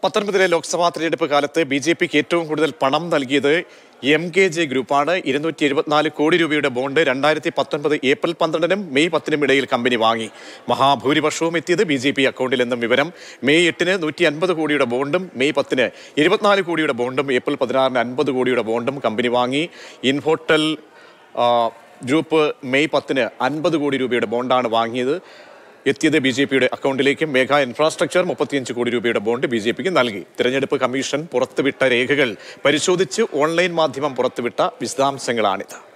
പത്തൊൻപതിലെ ലോക്സഭാ തെരഞ്ഞെടുപ്പ് കാലത്ത് ബി ജെ പിക്ക് ഏറ്റവും കൂടുതൽ പണം നൽകിയത് എം കെ ജെ ഗ്രൂപ്പാണ് ഇരുന്നൂറ്റി എഴുപത്തിനാല് കോടി രൂപയുടെ ബോണ്ട് രണ്ടായിരത്തി പത്തൊൻപത് ഏപ്രിൽ പന്ത്രണ്ടിനും മെയ് പത്തിനും ഇടയിൽ കമ്പനി വാങ്ങി മഹാഭൂരിപക്ഷവും എത്തിയത് ബി ജെ പി അക്കൗണ്ടിൽ എന്നും വിവരം മെയ് എട്ടിന് നൂറ്റി അൻപത് കോടിയുടെ ബോണ്ടും മെയ് പത്തിന് ഇരുപത്തിനാല് കോടിയുടെ ബോണ്ടും ഏപ്രിൽ പതിനാറിന് അൻപത് കോടിയുടെ ബോണ്ടും കമ്പനി വാങ്ങി ഇൻഹോട്ടൽ ആ, ഗ്രൂപ്പ് മെയ് പത്തിന് അൻപത് കോടി രൂപയുടെ ബോണ്ടാണ് വാങ്ങിയത് എത്തിയത് ബി ജെ പിയുടെ അക്കൗണ്ടിലേക്കും മേഘ ഇൻഫ്രാസ്ട്രക്ചർ മുപ്പത്തിയഞ്ച് കോടി രൂപയുടെ ബോണ്ട് ബി ജെ പിക്ക് നൽകി തിരഞ്ഞെടുപ്പ് കമ്മീഷൻ പുറത്തുവിട്ട രേഖകൾ പരിശോധിച്ച് ഓൺലൈൻ മാധ്യമം പുറത്തുവിട്ട വിശദാംശങ്ങളാണിത്